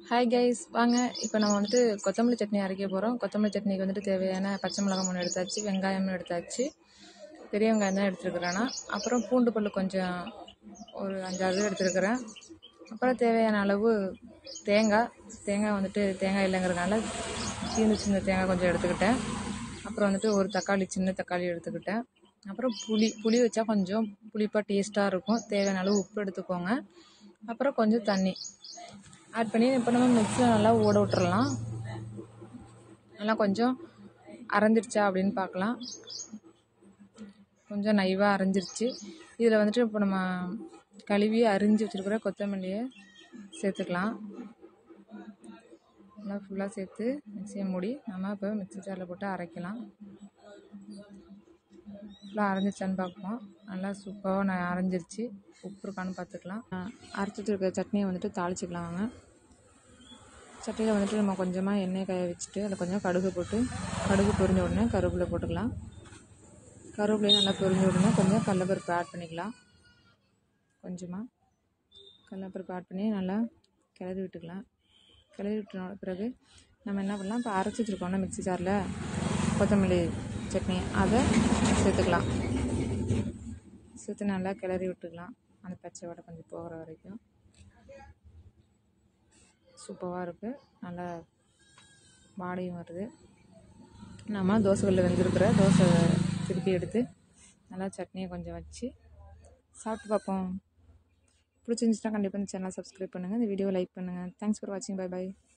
hi guys வாங்க இப்போ நம்ம வந்துட்டு கொத்தமல்லி சட்னி அரைக்க போகிறோம் கொத்தமல்லி சட்னிக்கு வந்துட்டு தேவையான பச்சை மிளகாய் மூணு எடுத்தாச்சு வெங்காயமும் எடுத்தாச்சு பெரிய வெங்காயம் தான் எடுத்துருக்குறேன் நான் அப்புறம் பூண்டு பல்லு கொஞ்சம் ஒரு அஞ்சாறு எடுத்துருக்குறேன் அப்புறம் தேவையான அளவு தேங்காய் தேங்காய் வந்துட்டு தேங்காய் இல்லைங்கிறதுனால சின்ன சின்ன தேங்காய் கொஞ்சம் எடுத்துக்கிட்டேன் அப்புறம் வந்துட்டு ஒரு தக்காளி சின்ன தக்காளி எடுத்துக்கிட்டேன் அப்புறம் புளி புளி வச்சா கொஞ்சம் புளிப்பாக டேஸ்ட்டாக இருக்கும் தேவையான அளவு உப்பு எடுத்துக்கோங்க அப்புறம் கொஞ்சம் தண்ணி ஆட் பண்ணி இப்போ நம்ம மிக்ஸியில் நல்லா ஓட விட்டுறலாம் நல்லா கொஞ்சம் அரைஞ்சிருச்சா அப்படின்னு பார்க்கலாம் கொஞ்சம் நைவாக அரைஞ்சிருச்சு இதில் வந்துட்டு இப்போ நம்ம கழுவி அரிஞ்சு வச்சுருக்கிற கொத்தமல்லியை சேர்த்துக்கலாம் நல்லா ஃபுல்லாக சேர்த்து மிக்சியை மூடி நம்ம இப்போ மிக்ஸி ஜாரில் போட்டு அரைக்கலாம் ஃபுல்லாக அரைஞ்சிச்சான்னு பார்ப்போம் நல்லா சூப்பராக நான் அரைஞ்சிருச்சு உப்பு இருக்கான்னு பார்த்துக்கலாம் அரைச்சி வச்சுருக்க சட்னியை வந்துட்டு தாளிச்சிக்கலாம் வாங்க சட்னியில் வந்துட்டு நம்ம கொஞ்சமாக எண்ணெய் காய வச்சுட்டு அதில் கொஞ்சம் கடுகு போட்டு கடுகு பொரிஞ்ச உடனே கருவேப்பிலை போட்டுக்கலாம் கருவேப்பிலையும் நல்லா பொரிஞ்ச உடனே கொஞ்சம் கடலப்பருப்பு ஆட் பண்ணிக்கலாம் கொஞ்சமாக கடலப்பருப்பு ஆட் பண்ணி நல்லா கிளறி விட்டுக்கலாம் கிளறி விட்ட பிறகு நம்ம என்ன பண்ணலாம் இப்போ அரைச்சி வச்சுருக்கோம்னா மிக்ஸி ஜாரில் கொத்தமல்லி சட்னி அதை சேர்த்துக்கலாம் சேர்த்து நல்லா கிளறி விட்டுக்கலாம் அந்த பச்சை வடை கொஞ்சம் போகிற வரைக்கும் சூப்பராக இருக்குது நல்லா வாடையும் வருது நம்ம தோசைகளில் வெந்திருக்கிற தோசை திருப்பி எடுத்து நல்லா சட்னியை கொஞ்சம் வச்சு சாப்பிட்டு பார்ப்போம் பிடிச்சிருந்துச்சுன்னா கண்டிப்பாக இந்த சேனலை சப்ஸ்கிரைப் பண்ணுங்கள் இந்த வீடியோ லைக் பண்ணுங்கள் தேங்க்ஸ் ஃபார் வாட்சிங் பை பை